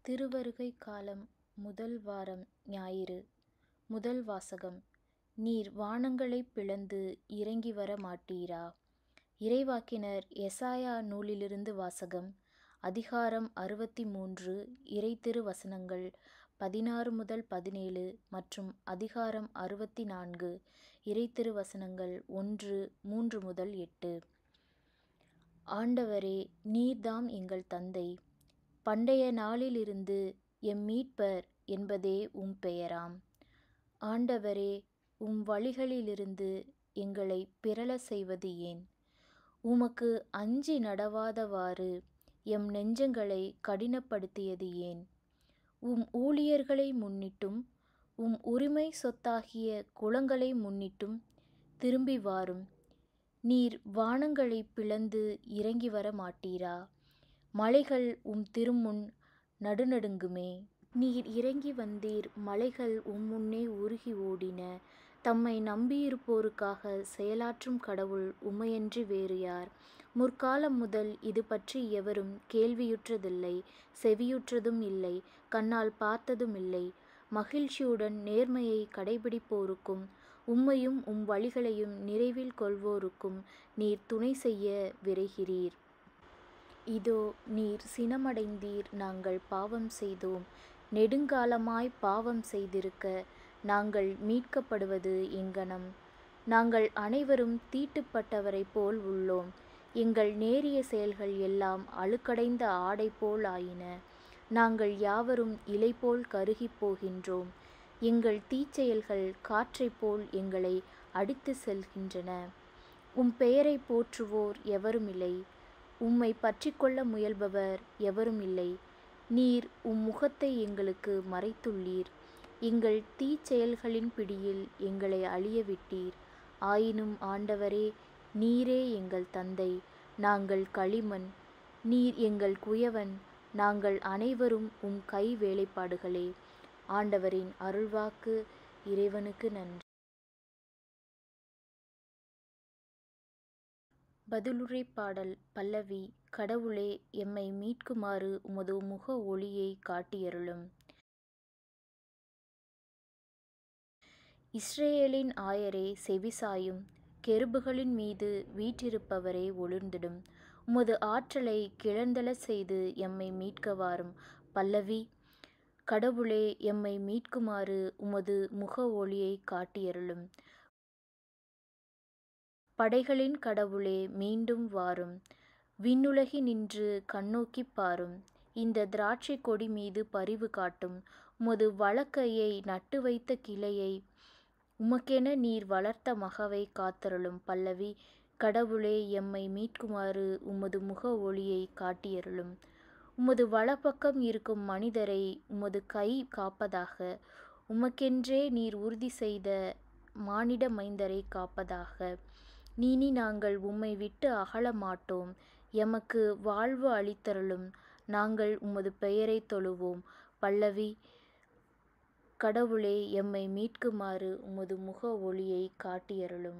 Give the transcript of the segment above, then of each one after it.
திருவருகை காலம் முதல் வாரம் ஞாயிறு முதல் வாசகம் நீர் வானங்களைப் பிளந்து இறங்கி வர மாட்டீரா இறைவாக்கினர் எசாயா நூலிலிருந்து வாசகம் அதிகாரம் அறுபத்தி மூன்று இறைத்திரு வசனங்கள் பதினாறு முதல் பதினேழு மற்றும் அதிகாரம் அறுபத்தி நான்கு இறைத்திரு வசனங்கள் ஒன்று மூன்று முதல் எட்டு ஆண்டவரே நீர்தாம் எங்கள் தந்தை பண்டைய நாளிலிருந்து எம் மீட்பர் என்பதே உம் பெயராம் ஆண்டவரே உம் வழிகளிலிருந்து எங்களை பிறழ செய்வது ஏன் உமக்கு அஞ்சி நடவாதவாறு எம் நெஞ்சங்களை கடினப்படுத்தியது ஏன் உம் ஊழியர்களை முன்னிட்டும் உம் உரிமை சொத்தாகிய குளங்களை முன்னிட்டும் திரும்பி வாரும் நீர் வானங்களை பிளந்து இறங்கி வர மாட்டீரா மலைகள் உம் திருமுன் நடுநடுங்குமே நீர் இறங்கி வந்தீர் மலைகள் உம் முன்னே உருகி ஓடின தம்மை நம்பியிருப்போருக்காக செயலாற்றும் கடவுள் உமையன்றி வேறு யார் முற்காலம் முதல் இது பற்றி எவரும் கேள்வியுற்றதில்லை செவியுற்றதும் இல்லை கண்ணால் பார்த்ததும் இல்லை மகிழ்ச்சியுடன் நேர்மையை கடைபிடிப்போருக்கும் உம்மையும் உம் வழிகளையும் நிறைவில் கொள்வோருக்கும் நீர் துணை செய்ய விரைகிறீர் இதோ நீர் சினமடைந்தீர் நாங்கள் பாவம் செய்தோம் நெடுங்காலமாய் பாவம் செய்திருக்க நாங்கள் மீட்கப்படுவது எங்கனம் நாங்கள் அனைவரும் தீட்டுப்பட்டவரைப் போல் உள்ளோம் எங்கள் நேரிய செயல்கள் எல்லாம் அழுக்கடைந்த ஆடை போல் ஆயின நாங்கள் யாவரும் இலை போல் கருகிப் போகின்றோம் எங்கள் தீச்செயல்கள் காற்றைப் போல் எங்களை அடித்து செல்கின்றன உம் பெயரை போற்றுவோர் எவருமில்லை உம்மை பற்றிக்கொள்ள முயல்பவர் எவரும் இல்லை நீர் உம் முகத்தை எங்களுக்கு மறைத்துள்ளீர் எங்கள் தீச்செயல்களின் பிடியில் எங்களை அழிய விட்டீர் ஆயினும் ஆண்டவரே நீரே எங்கள் தந்தை நாங்கள் களிமண் நீர் எங்கள் குயவன் நாங்கள் அனைவரும் உம் கை வேலைப்பாடுகளே ஆண்டவரின் அருள்வாக்கு இறைவனுக்கு நன்றி பதிலுரை பாடல் பல்லவி கடவுளே எம்மை மீட்குமாறு உமது முக ஒளியை காட்டியருளும் இஸ்ரேலின் ஆயரே செவிசாயும் கெருபுகளின் மீது வீற்றிருப்பவரே ஒளிர்ந்திடும் உமது ஆற்றலை கிளர்ந்தெழ செய்து எம்மை மீட்க வாரும் பல்லவி கடவுளே எம்மை மீட்குமாறு உமது முக ஒளியை காட்டியருளும் படைகளின் கடவுளே மீண்டும் வாரும் விண்ணுலகி நின்று கண்ணோக்கிப் பாரும் இந்த திராட்சை கொடி மீது பரிவு காட்டும் உமது வழக்கையை நட்டு வைத்த கிளையை உமக்கென நீர் வளர்த்த மகவை காத்தருளும் பல்லவி கடவுளே எம்மை மீட்குமாறு உமது முக ஒளியை காட்டியருளும் உமது வலப்பக்கம் இருக்கும் மனிதரை உமது கை காப்பதாக உமக்கென்றே நீர் உறுதி செய்த மானிட மைந்தரை காப்பதாக நீனி நாங்கள் உம்மை விட்டு அகல மாட்டோம் எமக்கு வாழ்வு அளித்தருளும் நாங்கள் உமது பெயரை தொழுவோம் பல்லவி கடவுளே எம்மை மீட்குமாறு உமது முக ஒளியை காட்டியருளும்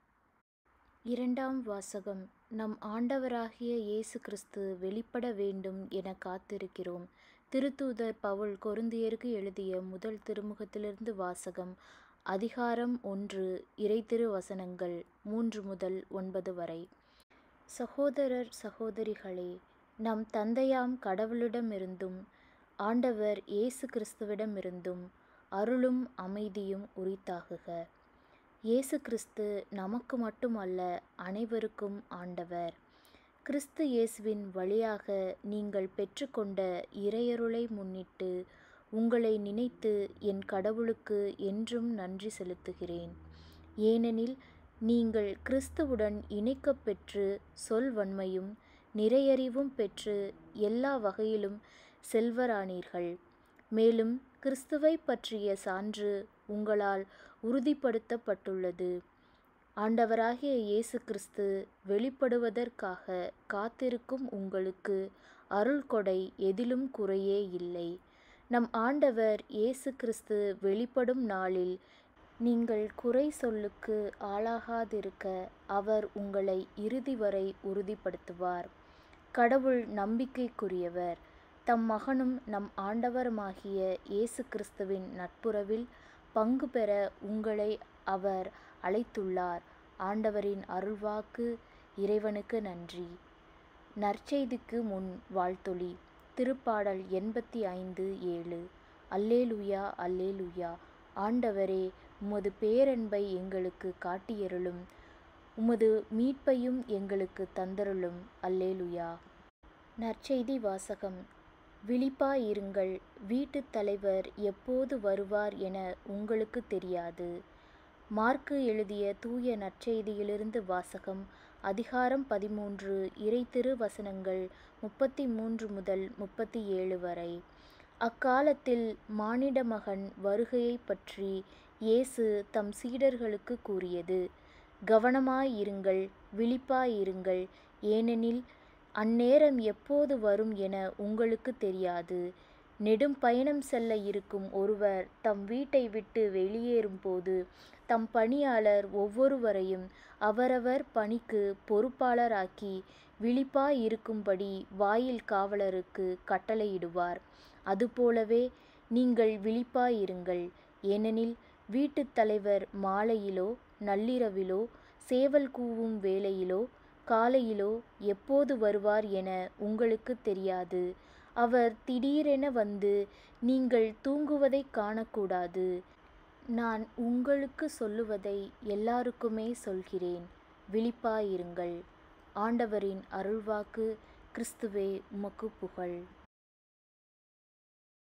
இரண்டாம் வாசகம் நம் ஆண்டவராகிய இயேசு கிறிஸ்து வெளிப்பட வேண்டும் என காத்திருக்கிறோம் திருத்தூதர் பவுல் கொருந்தியருக்கு எழுதிய முதல் திருமுகத்திலிருந்து வாசகம் அதிகாரம் ஒன்று இறைத்திரு வசனங்கள் மூன்று முதல் ஒன்பது வரை சகோதரர் சகோதரிகளே நம் தந்தையாம் கடவுளிடமிருந்தும் ஆண்டவர் இயேசு கிறிஸ்துவிடமிருந்தும் அருளும் அமைதியும் உரித்தாகுக இயேசு கிறிஸ்து நமக்கு மட்டுமல்ல அனைவருக்கும் ஆண்டவர் கிறிஸ்து இயேசுவின் வழியாக நீங்கள் பெற்றுக்கொண்ட இறையருளை முன்னிட்டு உங்களை நினைத்து என் கடவுளுக்கு என்றும் நன்றி செலுத்துகிறேன் ஏனெனில் நீங்கள் கிறிஸ்துவுடன் இணைக்கப் பெற்று சொல்வன்மையும் நிறையறிவும் பெற்று எல்லா வகையிலும் செல்வரானீர்கள் மேலும் கிறிஸ்துவை பற்றிய சான்று உங்களால் உறுதிப்படுத்தப்பட்டுள்ளது ஆண்டவராகிய இயேசு கிறிஸ்து வெளிப்படுவதற்காக காத்திருக்கும் உங்களுக்கு அருள் கொடை எதிலும் குறையே இல்லை நம் ஆண்டவர் இயேசு கிறிஸ்து வெளிப்படும் நாளில் நீங்கள் குறை சொல்லுக்கு ஆளாகாதிருக்க அவர் உங்களை இறுதி வரை உறுதிப்படுத்துவார் கடவுள் நம்பிக்கைக்குரியவர் தம் மகனும் நம் ஆண்டவருமாகிய இயேசு கிறிஸ்துவின் நட்புறவில் பங்கு பெற உங்களை அவர் அழைத்துள்ளார் ஆண்டவரின் அருள்வாக்கு இறைவனுக்கு நன்றி நற்செய்திக்கு முன் வாழ்த்தொளி திருப்பாடல் எண்பத்தி ஐந்து ஏழு அல்லேலுயா அல்லேலுயா ஆண்டவரே உமது பேரன்பை எங்களுக்கு காட்டியருளும் உமது மீட்பையும் எங்களுக்கு தந்தருளும் அல்லேலுயா நற்செய்தி வாசகம் விழிப்பாயிருங்கள் வீட்டுத் தலைவர் எப்போது வருவார் என உங்களுக்கு தெரியாது மார்க்கு எழுதிய தூய நற்செய்தியிலிருந்து வாசகம் அதிகாரம் பதிமூன்று இறை திருவசனங்கள் முப்பத்தி மூன்று முதல் முப்பத்தி ஏழு வரை அக்காலத்தில் மானிட மகன் வருகையைப் பற்றி இயேசு தம் சீடர்களுக்கு கூறியது கவனமாயிருங்கள் விழிப்பாயிருங்கள் ஏனெனில் அந்நேரம் எப்போது வரும் என உங்களுக்கு தெரியாது நெடும் பயணம் செல்ல இருக்கும் ஒருவர் தம் வீட்டை விட்டு வெளியேறும் போது தம் பணியாளர் ஒவ்வொருவரையும் அவரவர் பணிக்கு பொறுப்பாளராக்கி விழிப்பாயிருக்கும்படி வாயில் காவலருக்கு கட்டளையிடுவார் அதுபோலவே நீங்கள் விழிப்பாயிருங்கள் ஏனெனில் வீட்டுத் தலைவர் மாலையிலோ நள்ளிரவிலோ சேவல் கூவும் வேளையிலோ காலையிலோ எப்போது வருவார் என உங்களுக்கு தெரியாது அவர் திடீரென வந்து நீங்கள் தூங்குவதைக் காணக்கூடாது நான் உங்களுக்கு சொல்லுவதை எல்லாருக்குமே சொல்கிறேன் விழிப்பாயிருங்கள் ஆண்டவரின் அருள்வாக்கு கிறிஸ்துவே உமக்கு புகழ்